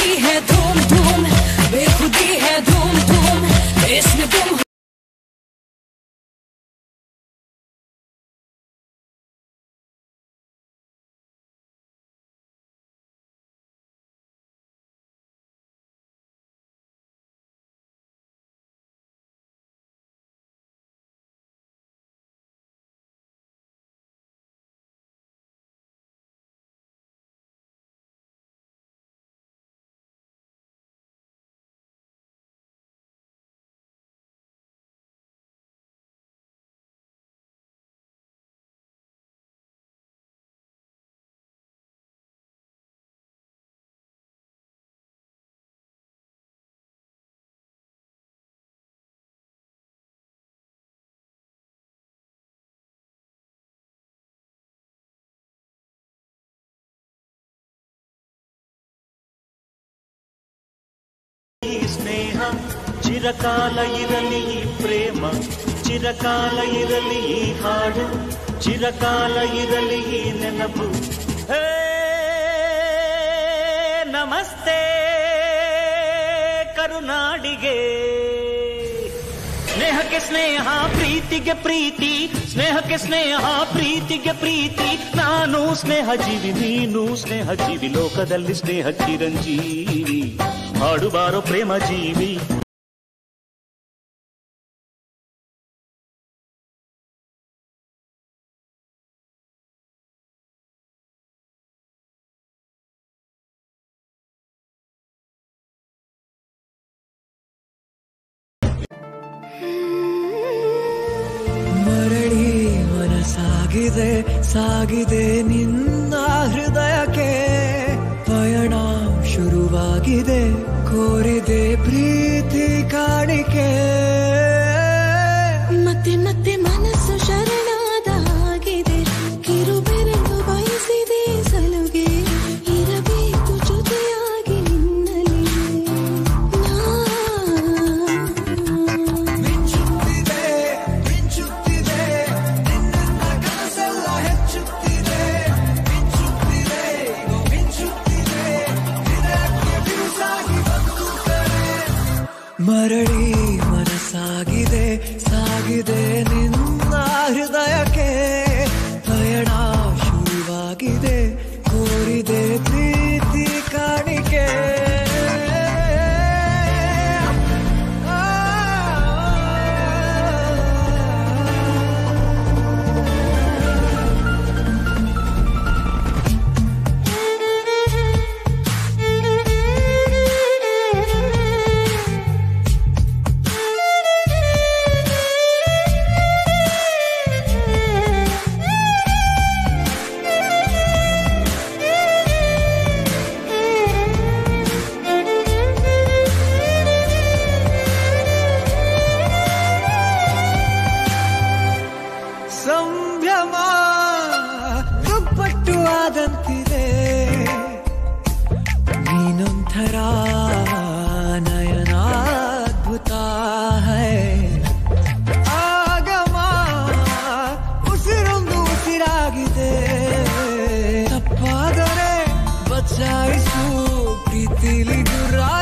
बेखुदी है धूम धूम बेखुदी है धूम धूम इसमें तुम ಈ ಸ್ನೇಹ ಚಿರಕಾಲ ಇರಲಿ ಈ ಪ್ರೇಮ ಚಿರಕಾಲ ಇರಲಿ ಈ ಹಾಡು ಚಿರಕಾಲ ಇರಲಿ ಈ ನೆನಪು ಹೇ ನಮಸ್ತೆ ಕರುನಾಡಿಗೆ ಸ್ನೇಹಕ್ಕೆ ಸ್ನೇಹ ಪ್ರೀತಿಗೆ ಪ್ರೀತಿ ಸ್ನೇಹಕ್ಕೆ ಸ್ನೇಹ ಪ್ರೀತಿಗೆ ಪ್ರೀತಿ ನಾನು ಸ್ನೇಹ ಜೀವಿ ನೀನು ಸ್ನೇಹ ಜೀವಿ ಲೋಕದಲ್ಲಿ ಸ್ನೇಹ ಚಿರಂಜೀವಿ ಹಾಡುಬಾರೋ ಪ್ರೇಮ ಜೀವಿ ಮರಳಿ ಮನಸಾಗಿದೆ ಸಾಗಿದೆ ನಿನ್ನ ಹೃದಯಕ್ಕೆ ಪಯಣ ಶುರುವಾಗಿದೆ ಕೋರಿದೆ ಪ್ರೀತಿ ಕಾಣಿಕೆ ಮತ್ತೆ ಮತ್ತೆ ಮನಸ್ಸು ಶರಣಾದ ಹಾಗಿದೆ ಕಿರುಬೆರಳು ಬಯಸಿದೆ ಸಲುಗೆ ಇರಬೇಕು ಜೊತೆಯಾಗಿ ನಿನ್ನಲ್ಲಿ ನಾ ಮಿಂಚುತ್ತಿದೆ ಮಿಂಚುತ್ತಿದೆ ನಿನ್ನ ಕನಸೆಲ್ಲ ಹೆಚ್ಚುತ್ತಿದೆ ಮಿಂಚುತ್ತಿದೆ ಇದು ಮಿಂಚುತ್ತಿದೆ ಇದಕ್ಕೆ ಬಿರುಸಾಗಿ ಬದುಕುತ್ತದೆ ಮರಳಿ ಮನಸ್ಸಾಗಿದೆ ಸಾಗಿದೆ ನಿನ್ನ ಹೃದಯಕ್ಕೆ ಪಯಣ ಶುರುವಾಗಿದೆ ಕೋರಿದೆ ಪ್ರೀತಿ ಕಾಣಿಕೆ ಸಂಭ್ರಮ ದುಪ್ಪಟ್ಟು ಆದಂತಿದೆ ನೀನೊಂಥರ ನಯನಾದ್ಭುತ ಹೈ ಆಗಮ ಉಸಿರೊಂದು ಉಸಿರಾಗಿದೆ ತಪ್ಪಾದರೆ ಬಚಾಯಿಸು ಪ್ರೀತಿಲಿ ಗುರ